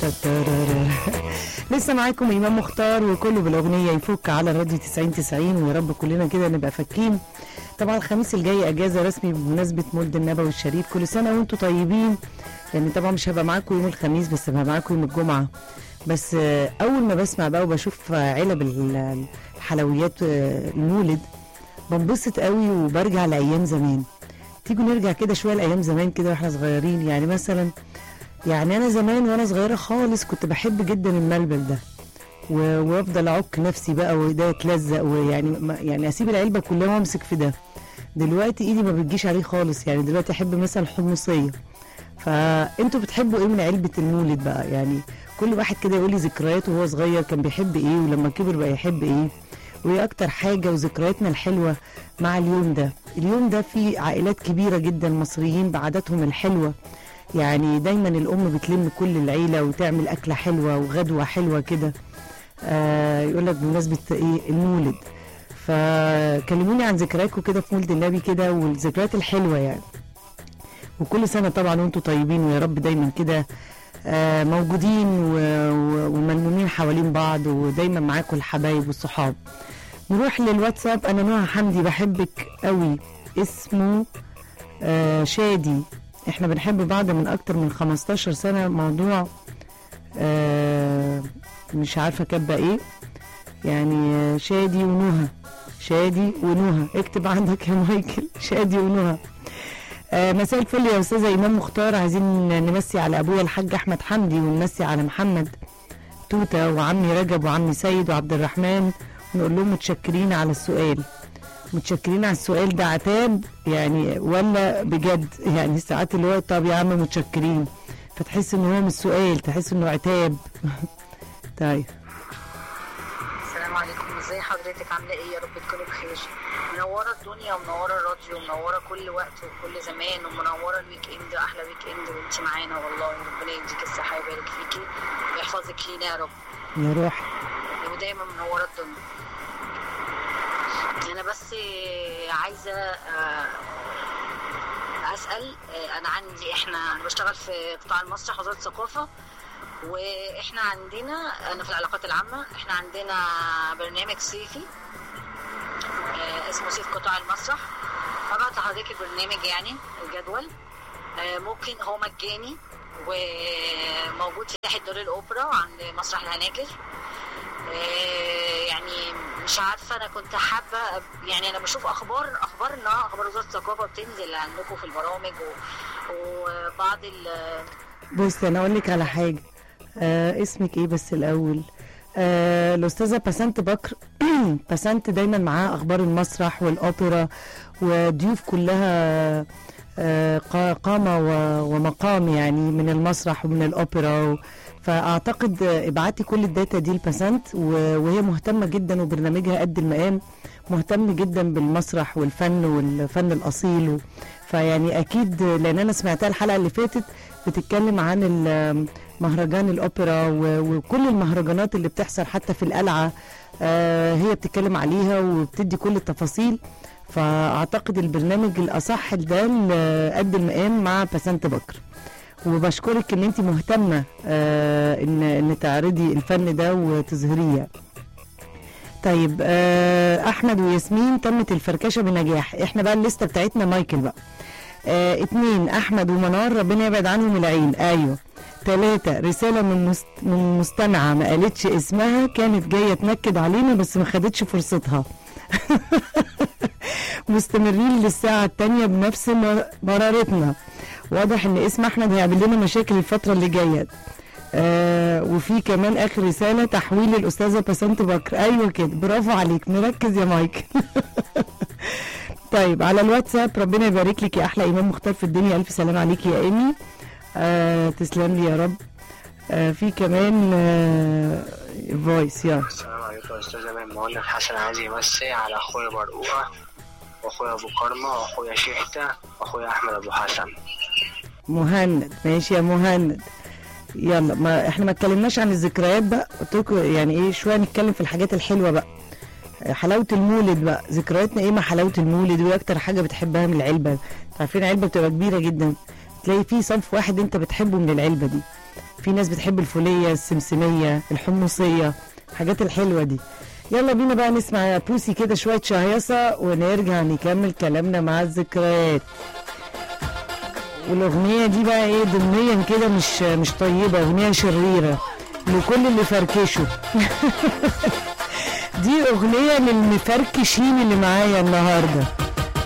تتررر. لسه معاكم إمام مختار وكله بالأغنية يفك على الراديو 90 90 ويا رب كلنا كده نبقى فاكين طبعا الخميس الجاي أجازة رسمي بمناسبة مولد النبوي الشريف كل سنة وأنتم طيبين يعني طبعا مش هبقى معاكم يوم الخميس بس هبقى معاكم يوم الجمعة بس آه، أول ما بسمع بقى وبشوف آه، علب ال- الحلويات آه، المولد بنبسط قوي وبرجع لأيام زمان تيجوا نرجع كده شوية لأيام زمان كده واحنا صغيرين يعني مثلا يعني انا زمان وانا صغيره خالص كنت بحب جدا الملبل ده و- وافضل اعك نفسي بقى وايديا تلزق ويعني ما- يعني اسيب العلبه كلها وامسك في ده دلوقتي ايدي ما بتجيش عليه خالص يعني دلوقتي احب مثلا الحمصيه فانتوا بتحبوا ايه من علبه المولد بقى يعني كل واحد كده يقول لي ذكرياته وهو صغير كان بيحب ايه ولما كبر بقى يحب ايه وايه اكتر حاجه وذكرياتنا الحلوه مع اليوم ده اليوم ده فيه عائلات كبيره جدا مصريين بعاداتهم الحلوه يعني دايما الام بتلم كل العيله وتعمل اكله حلوه وغدوه حلوه كده آه يقول لك بمناسبه ايه المولد فكلموني عن ذكرياتكم كده في مولد النبي كده والذكريات الحلوه يعني وكل سنه طبعا وانتم طيبين ويا رب دايما كده آه موجودين و- و- وملمومين حوالين بعض ودايما معاكم الحبايب والصحاب نروح للواتساب انا نوع حمدي بحبك قوي اسمه آه شادي احنا بنحب بعض من اكتر من 15 سنة موضوع آه مش عارفة كاتبة ايه يعني آه، شادي ونهى شادي ونهى اكتب عندك يا مايكل شادي ونهى آه مساء الفل يا استاذة ايمان مختار عايزين نمسي على ابويا الحاج احمد حمدي ونمسي على محمد توته وعمي رجب وعمي سيد وعبد الرحمن ونقول لهم متشكرين على السؤال متشكرين على السؤال ده عتاب يعني ولا بجد يعني ساعات اللي هو طب يا عم متشكرين فتحس ان هو مش سؤال تحس انه عتاب طيب السلام عليكم ازي حضرتك عامله ايه يا رب تكونوا بخير منوره الدنيا ومنوره الراديو ومنوره كل وقت وكل زمان ومنوره الويك اند احلى ويك اند وانت معانا والله ربنا يديك الصحه ويبارك فيكي ويحفظك لينا يا رب يا روح ودايما منوره الدنيا انا بس عايزه آه، اسال آه، انا عندي احنا أنا بشتغل في قطاع المسرح وزاره الثقافه واحنا عندنا انا في العلاقات العامه احنا عندنا برنامج صيفي آه، اسمه صيف قطاع المسرح هبعت لحضرتك البرنامج يعني الجدول آه، ممكن هو مجاني وموجود في ناحيه دار الاوبرا عند مسرح الهناجر آه، يعني مش عارفه انا كنت حابه يعني انا بشوف اخبار اخبارنا اخبار وزاره الثقافه بتنزل عندكم في البرامج و- وبعض ال- بص انا اقول لك على حاجه آه اسمك ايه بس الاول آه الاستاذه بسنت بكر بسنت دايما معاها اخبار المسرح والاوبرا وضيوف كلها آه قا- قامه و- ومقام يعني من المسرح ومن الاوبرا و- فاعتقد آه، ابعتي كل الداتا دي لبسنت و- وهي مهتمه جدا وبرنامجها قد المقام مهتم جدا بالمسرح والفن والفن الاصيل و... فيعني اكيد لان انا سمعتها الحلقه اللي فاتت بتتكلم عن ال- مهرجان الاوبرا و- وكل المهرجانات اللي بتحصل حتى في القلعه آه، هي بتتكلم عليها وبتدي كل التفاصيل فاعتقد البرنامج الاصح ده ال- قد المقام مع بسنت بكر وبشكرك ان انت مهتمه آه، ان ان تعرضي الفن ده وتظهريه طيب آه، احمد وياسمين تمت الفركشه بنجاح احنا بقى الليسته بتاعتنا مايكل بقى آه اتنين احمد ومنار ربنا يبعد عنهم العين ايوه تلاتة رسالة من مست... من مستمعة ما قالتش اسمها كانت جاية تنكد علينا بس ما خدتش فرصتها مستمرين للساعة التانية بنفس مر- مرارتنا واضح ان اسم احمد هيعمل لنا مشاكل الفترة اللي جاية آه وفي كمان اخر رسالة تحويل الاستاذة بسنت بكر ايوه كده برافو عليك مركز يا مايك طيب على الواتساب ربنا يبارك لك يا احلى امام مختار في الدنيا الف سلام عليك يا ايمي آه تسلم لي يا رب آه في كمان آه فويس يلا السلام عليكم يا استاذ امام مهند حسن عايز يمسي على اخويا مرقوقه واخويا ابو كرمه واخويا شحته واخويا احمد ابو حسن مهند ماشي يا مهند يلا ما احنا ما اتكلمناش عن الذكريات بقى قلت لكم يعني ايه شويه نتكلم في الحاجات الحلوه بقى حلاوه المولد بقى ذكرياتنا ايه مع حلاوه المولد وايه اكتر حاجه بتحبها من العلبه عارفين العلبه بتبقى كبيره جدا تلاقي في صنف واحد انت بتحبه من العلبه دي في ناس بتحب الفوليه السمسميه الحمصيه الحاجات الحلوه دي يلا بينا بقى نسمع يا بوسي كده شويه شهيصه ونرجع نكمل كلامنا مع الذكريات والاغنيه دي بقى ايه ضمنيا كده مش مش طيبه اغنيه شريره لكل اللي فركشوا دي اغنيه للمفركشين اللي معايا النهارده